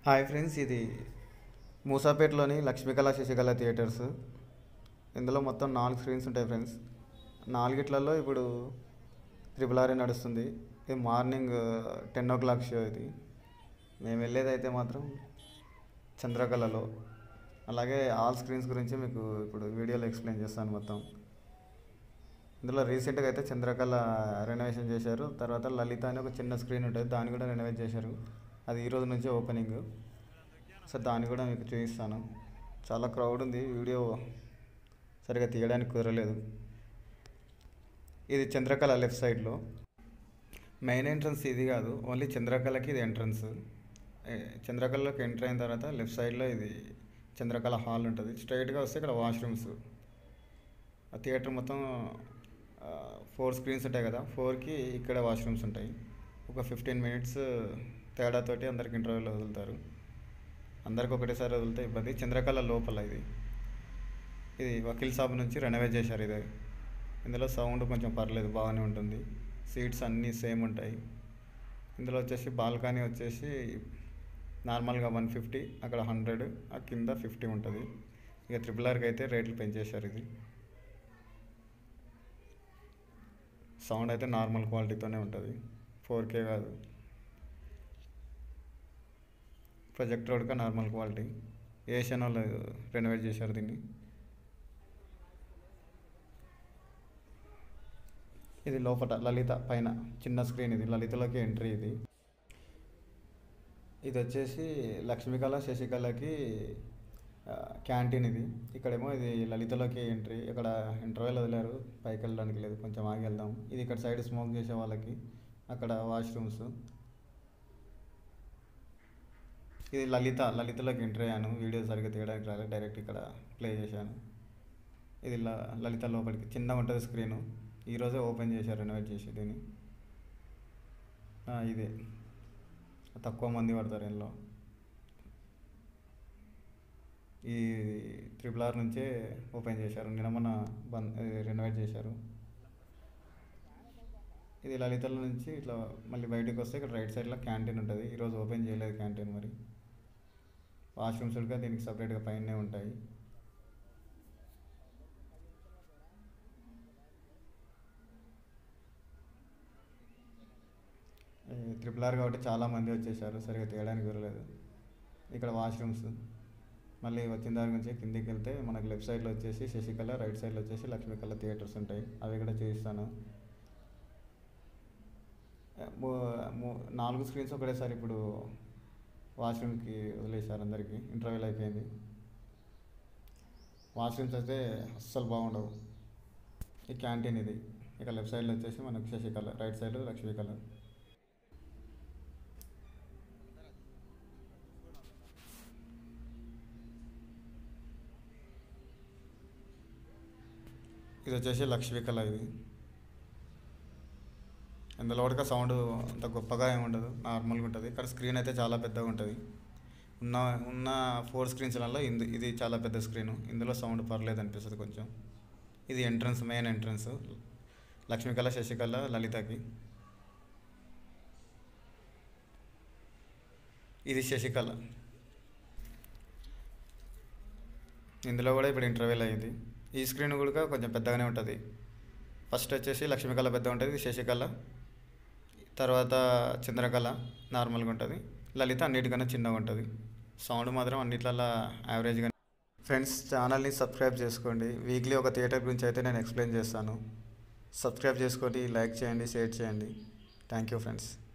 hi friends ఇది మూసాపేటలోని Lakshmikala Sasikala theatres ఇందులో మొత్తం నాలుగు స్క్రీన్స్ ఉంటాయి ఫ్రెండ్స్ నాలుగిట్లలో ఇప్పుడు త్రిపుల్ ఆర్ఏ నడుస్తుంది ఇది morning ten o'clock show ఇది మేము వెళ్ళేది అయితే మాత్రం చంద్రకళలో అలాగే ఆల్ స్క్రీన్స్ గురించి మీకు ఇప్పుడు వీడియోలో ఎక్స్ప్లెయిన్ చేస్తాను మొత్తం ఇందులో రీసెంట్గా అయితే చంద్రకళ రెనోవేషన్ చేశారు తర్వాత లలిత అని ఒక చిన్న స్క్రీన్ ఉంటుంది దాన్ని కూడా రెనోవేట్ చేశారు అది ఈ రోజు నుంచే ఓపెనింగ్ సో దాన్ని కూడా మీకు చూపిస్తాను చాలా క్రౌడ్ ఉంది వీడియో సరిగా తీయడానికి కుదరలేదు ఇది చంద్రకళ లెఫ్ట్ సైడ్లో మెయిన్ ఎంట్రన్స్ ఇది కాదు ఓన్లీ చంద్రకళకి ఇది ఎంట్రన్స్ చంద్రకళలోకి ఎంటర్ అయిన తర్వాత లెఫ్ట్ సైడ్లో ఇది చంద్రకళ హాల్ ఉంటుంది స్ట్రైట్గా వస్తే ఇక్కడ వాష్రూమ్స్ ఆ థియేటర్ మొత్తం ఫోర్ స్క్రీన్స్ ఉంటాయి కదా ఫోర్కి ఇక్కడ వాష్రూమ్స్ ఉంటాయి ఒక ఫిఫ్టీన్ మినిట్స్ తేడాతోటి అందరికి ఇంటర్వ్యూలో వదులుతారు అందరికి ఒకటేసారి వదిలితే ఇబ్బంది చంద్రకళ లోపల ఇది ఇది వకీల్ సాబ్ నుంచి రెనోవేట్ చేశారు ఇది ఇందులో సౌండ్ కొంచెం పర్లేదు బాగానే ఉంటుంది సీట్స్ అన్నీ సేమ్ ఉంటాయి ఇందులో వచ్చేసి బాల్కనీ వచ్చేసి నార్మల్గా వన్ ఫిఫ్టీ అక్కడ హండ్రెడ్ ఆ కింద ఫిఫ్టీ ఉంటుంది ఇక త్రిపుల్ ఆర్కి అయితే రేట్లు పెంచేశారు ఇది సౌండ్ అయితే నార్మల్ క్వాలిటీతోనే ఉంటుంది ఫోర్ కే కాదు ప్రొజెక్టర్ కూడా నార్మల్ క్వాలిటీ ఏషియన్ వాళ్ళు రెనోవేట్ చేశారు దీన్ని ఇది లోపల లలిత పైన చిన్న స్క్రీన్ ఇది లలితలోకి ఎంట్రీ ఇది ఇది వచ్చేసి లక్ష్మీకళ శశికళకి క్యాంటీన్ ఇది ఇక్కడేమో ఇది లలితలోకి ఎంట్రీ ఇక్కడ ఇంటర్వెల్ వదిలేరు పైకి వెళ్ళడానికి లేదు కొంచెం ఆగి వెళ్దాం ఇది ఇక్కడ సైడ్ స్మోక్ చేసే వాళ్ళకి అక్కడ వాష్రూమ్స్ ఇది లలిత లలితలోకి ఎంటర్ అయ్యాను వీడియో సరిగ్గా తీయడానికి రాలేదు డైరెక్ట్ ఇక్కడ ప్లే చేశాను ఇది ల లలిత లోపలికి చిన్నగా ఉంటుంది స్క్రీను ఈరోజే ఓపెన్ చేశారు రెనోవేట్ చేసి దీన్ని ఇదే తక్కువ మంది పడతారు ఇందులో ఈ త్రిపుల్ ఆర్ నుంచే ఓపెన్ చేశారు నిన్న మొన్న బంద్ రెనోవేట్ చేశారు ఇది లలితల నుంచి ఇట్లా మళ్ళీ బయటకు వస్తే ఇక్కడ రైట్ సైడ్లో క్యాంటీన్ ఉంటుంది ఈరోజు ఓపెన్ చేయలేదు క్యాంటీన్ మరి వాష్రూమ్స్ కూడా దీనికి సపరేట్గా పైనే ఉంటాయి త్రిపుల్ ఆర్ కాబట్టి చాలామంది వచ్చేసారు సరిగా తీయడానికి కుదరలేదు ఇక్కడ వాష్రూమ్స్ మళ్ళీ వచ్చిన దాని నుంచి కిందికి వెళ్తే మనకి లెఫ్ట్ సైడ్లో వచ్చేసి శశికళ రైట్ సైడ్లో వచ్చేసి లక్ష్మీకళ థియేటర్స్ ఉంటాయి అవి కూడా చూపిస్తాను నాలుగు స్క్రీన్స్ ఒకటేసారి ఇప్పుడు వాష్రూమ్కి వదిలేశారు అందరికీ ఇంటర్వ్యూల్ అయిపోయింది వాష్రూమ్స్ అయితే అస్సలు బాగుండవు ఈ క్యాంటీన్ ఇది ఇక లెఫ్ట్ సైడ్లో వచ్చేసి మనకు శశికళ రైట్ సైడ్ లక్ష్మీకళ ఇది వచ్చేసి లక్ష్మీకళ ఇది ఇందులో కూడా సౌండ్ అంత గొప్పగా ఏమి ఉండదు నార్మల్గా ఉంటుంది ఇక్కడ స్క్రీన్ అయితే చాలా పెద్దగా ఉంటుంది ఉన్న ఉన్న ఫోర్ స్క్రీన్స్లలో ఇందు ఇది చాలా పెద్ద స్క్రీన్ ఇందులో సౌండ్ పర్లేదు అనిపిస్తుంది కొంచెం ఇది entrance main entrance Lakshmikala Sasikala లలితకి ఇది శశికళ ఇందులో కూడా ఇప్పుడు ఇంటర్వ్యూల్ అయ్యింది ఈ స్క్రీన్ కూడా కొంచెం పెద్దగానే ఉంటుంది ఫస్ట్ వచ్చేసి లక్ష్మీకళ పెద్ద ఉంటుంది శశికళ తర్వాత చంద్రకళ నార్మల్గా ఉంటుంది లలిత అన్నిటికన్నా చిన్నగా ఉంటుంది సౌండ్ మాత్రం అన్నిట్లలో యావరేజ్గా ఫ్రెండ్స్ ఛానల్ని సబ్స్క్రైబ్ చేసుకోండి వీక్లీ ఒక థియేటర్ గురించి అయితే నేను ఎక్స్ప్లెయిన్ చేస్తాను సబ్స్క్రైబ్ చేసుకొని లైక్ చేయండి షేర్ చేయండి థ్యాంక్ యూ ఫ్రెండ్స్